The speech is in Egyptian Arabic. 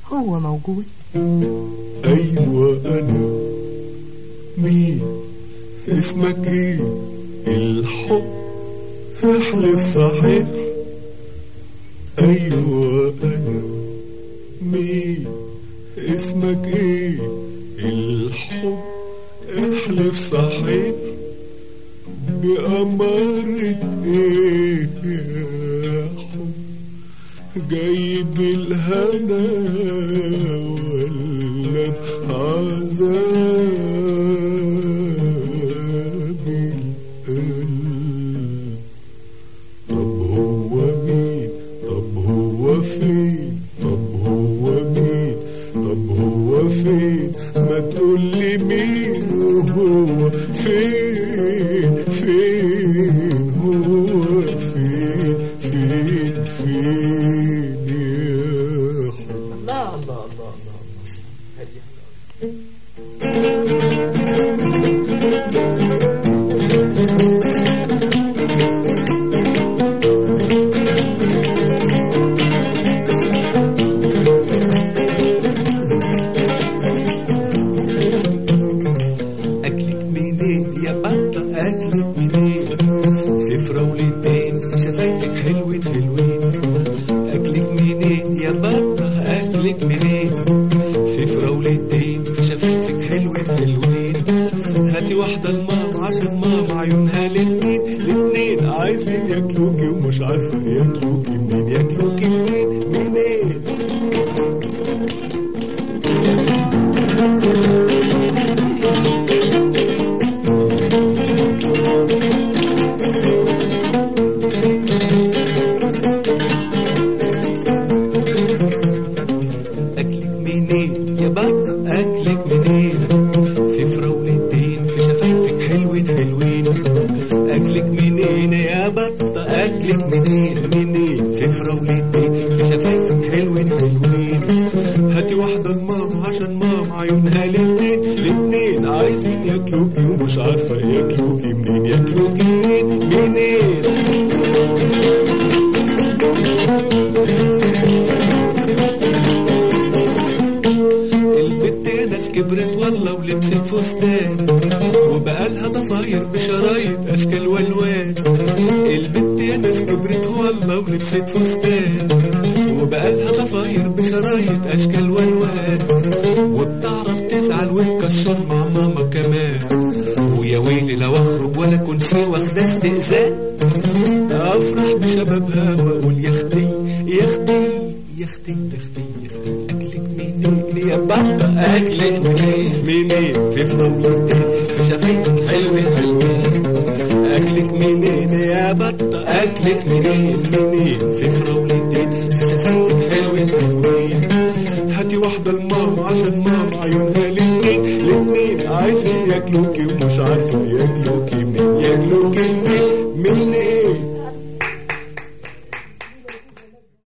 هو موجود أيوة أنا مين اسمك إيه الحب احلف صحيح أيوة أنا مين اسمك إيه الحب احلف صحيح بأمارة إيه يا حب جايب الهنا ولا عذاب القلب طب هو مين طب هو فين طب هو مين طب هو فين ما تقول لي مين وهو فين فين هو فين فين فين يا حب الله الله الله الله أكلك منين يا بطة أكلك منين سفرة ولدين في شفايفك حلوين حلوين أكلك منين يا بطة أكلك منين سفرة ولدين في شفايفك حلوين حلوين هاتي واحدة لماما عشان ماما عيونها الاتنين الاتنين عايزين ياكلوكي ومش عارفة ياكلوكي منين ياكلوكي منين منين أكلك منين يا بطة أكلك منين سفرة ولدين في شفايفك حلوين حلوين أكلك منين يا بطة أكلك منين منين سفرة ولدين في شفايفك حلوين حلوين هاتي واحدة لماما عشان ماما عيونها الاتنين الاتنين عايزين ياكلوكي ومش عارفة ياكلوكي منين ياكلوكي منين منين البت ناس كبرت والله ولبست فستان وبقالها ضفاير بشرايط اشكال والوان البت ناس كبرت والله ولبست فستان وبقالها ضفاير بشرايط اشكال والوان وبتعرف تزعل وتكشر مع ماما كمان ويا ويلي لو اخرج ولا كنت شي واخده استئذان افرح بشبابها واقول يا اختي يا اختي يا اختي يا اختي يا اختي اكلك منين يا بطه اكلك منين منين في فضلتين في شفايفك حلوين حلوين اكلك منين يا بطه اكلك منين منين في فضلتين في شفايفك حلوين حلوين هاتي واحدة لماما عشان ماما عيونها الاتنين الاتنين عايزين ياكلوكي ومش عارفة ياكلوكي منين ياكلوكي منين منين